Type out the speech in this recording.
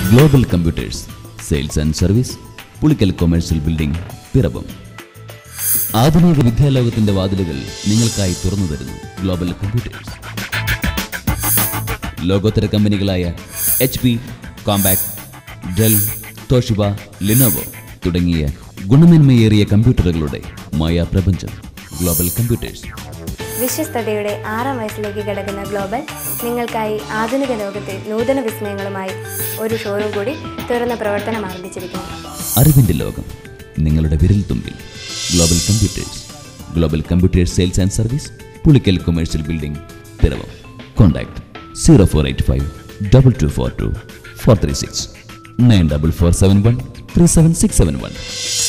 global Computers sales and service Pulickal commercial building Piravom ആധുനിക വിദ്യാലോകത്തിന്റെ വാതിലുകൾ നിങ്ങൾക്കായി തുറന്നു തരുന്നു ഗ്ലോബൽ കമ്പ്യൂട്ടേഴ്സ് ലോകോത്തര കമ്പനികളായ H P Compaq Dell Toshiba Lenovo തുടങ്ങിയ ഗുണമേന്മയേറിയ കമ്പ്യൂട്ടറുകളുടെ മായാപ്രപഞ്ചം ഗ്ലോബൽ കമ്പ്യൂട്ടേഴ്സ് വിശ്വസ്തതയുടെ ആറാം വയസ്സിലേക്ക് കിടക്കുന്ന ഗ്ലോബൽ നിങ്ങൾക്കായി ആധുനിക ലോകത്തെ നൂതന വിസ്മയങ്ങളുമായി ഒരു ഷോറൂം കൂടി തുറന്ന പ്രവർത്തനം ആരംഭിച്ചിരിക്കുന്നു അറിവിന്റെ ലോകം നിങ്ങളുടെ വിരൽ തുമ്പിൽ Global Computers Global Computers sales and service Pulickal commercial building Piravom contact zero four eight five double two four two four three six nine double four seven one three seven six seven one